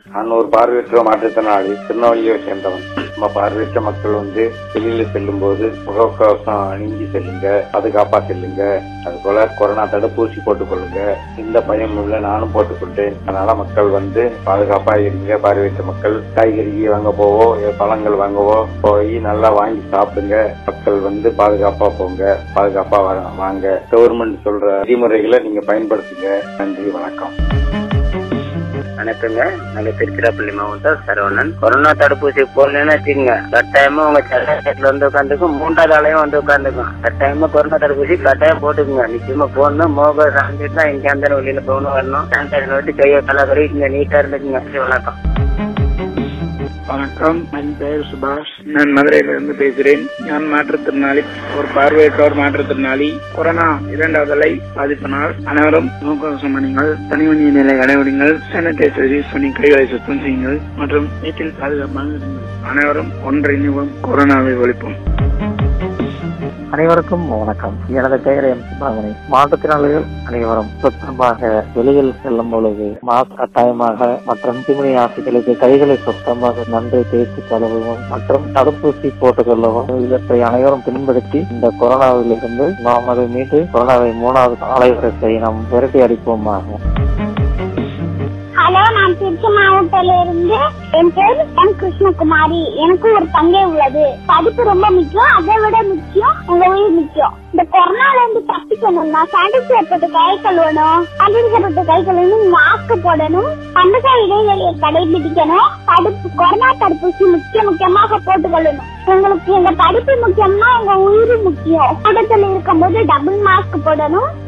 நான் ஒரு பார்வையற்ற மாற்றுத்திறனாளி திருநெல்வேலியை சேர்ந்தவன் நம்ம பார்வையற்ற மக்கள் வந்து வெளியில செல்லும் போது முகக்கவசம் அணிஞ்சு செல்லுங்க பாதுகாப்பா செல்லுங்க அது போல கொரோனா தடுப்பூசி போட்டுக் கொள்ளுங்க இந்த பயம் உள்ள நானும் போட்டுக்கொண்டேன் அதனால மக்கள் வந்து பாதுகாப்பா இருங்க பார்வையற்ற மக்கள் காய்கறி வாங்க போவோ இல்ல பழங்கள் வாங்கவோ போய் நல்லா வாங்கி சாப்பிடுங்க மக்கள் வந்து பாதுகாப்பா போங்க பாதுகாப்பா வா- வாங்க கவர்மெண்ட் சொல்ற விதிமுறைகளை நீங்க பயன்படுத்துங்க நன்றி வணக்கம் வணக்கங்க நாங்க திருச்சிராப்பள்ளி மாவட்டம் சரவணன் கொரோனா தடுப்பூசி போடலன்னு வச்சுக்கோங்க கட்டாயமா உங்க சட்டத்துல வந்து உட்காந்துக்கும் மூன்றாவது ஆளையும் வந்து உட்காந்துக்கும் கட்டாயமா கொரோனா தடுப்பூசி கட்டாயம் போட்டுக்குங்க நிச்சயமா போடணும் மோக சாந்திட்டு தான் இங்க அந்த வெளியில போகணும் வரணும் சானிடைசர் வச்சு கையை கலாக்கறி இங்க நீட்டா இருந்துக்குங்க சரி, வணக்கம் வணக்கம் என் பெயர் சுபாஷ் நான் மதுரையிலிருந்து பேசுகிறேன் நான் மாற்றுத்திறனாளி ஒரு பார்வையற்றோர் மாற்றுத்திறனாளி கொரோனா இரண்டாவது அலை பாதிப்பினால் அனைவரும் முகக்கவசம் அணிங்கள் தனிமணி நிலை கடைபிடிங்கள் சானிடைசர் யூஸ் பண்ணி கைகளை சுத்தம் செய்யுங்கள் மற்றும் வீட்டில் பாதுகாப்பாக இருங்கள் அனைவரும் ஒன்றிணைவோம் கொரோனாவை ஒழிப்போம் அனைவருக்கும் வணக்கம் எனது பெயர் எம் சுப்பிரமணி மாற்றுத்திறனாளிகள் அனைவரும் சுத்தமாக வெளியில் செல்லும் பொழுது மாஸ்க் கட்டாயமாக மற்றும் கிருமி நாசிகளுக்கு கைகளை சுத்தமாக நன்கு தேய்த்து கழுவவும் மற்றும் தடுப்பூசி போட்டுக் கொள்ளவும் இவற்றை அனைவரும் பின்படுத்தி இந்த கொரோனாவில் இருந்து நாம் அதை மீட்டு கொரோனாவை மூணாவது அலைவரத்தை நாம் விரட்டி அடிப்போமாக ஹலோ நான் திருச்சி மாவட்டத்தில இருந்து என் பேர் எம் கிருஷ்ணகுமாரி எனக்கு ஒரு தங்கை உள்ளது படிப்பு ரொம்ப முக்கியம் அதை விட முக்கியம் உங்க உயிர் முக்கியம் இந்த கொரோனால இருந்து தப்பிக்கணும்னா சானிடைசர் போட்டு கை கழுவணும் சானிடைசர் போட்டு கை கழுவணும் மாஸ்க் போடணும் பண்டக இடைவெளியை கடைபிடிக்கணும் தடுப்பு கொரோனா தடுப்பூசி முக்கிய முக்கியமாக போட்டுக்கொள்ளணும் உங்களுக்கு எங்க படிப்பு முக்கியம்னா எங்க உயிர் முக்கியம் கூட்டத்தில் இருக்கும்போது டபுள் மாஸ்க் போடணும்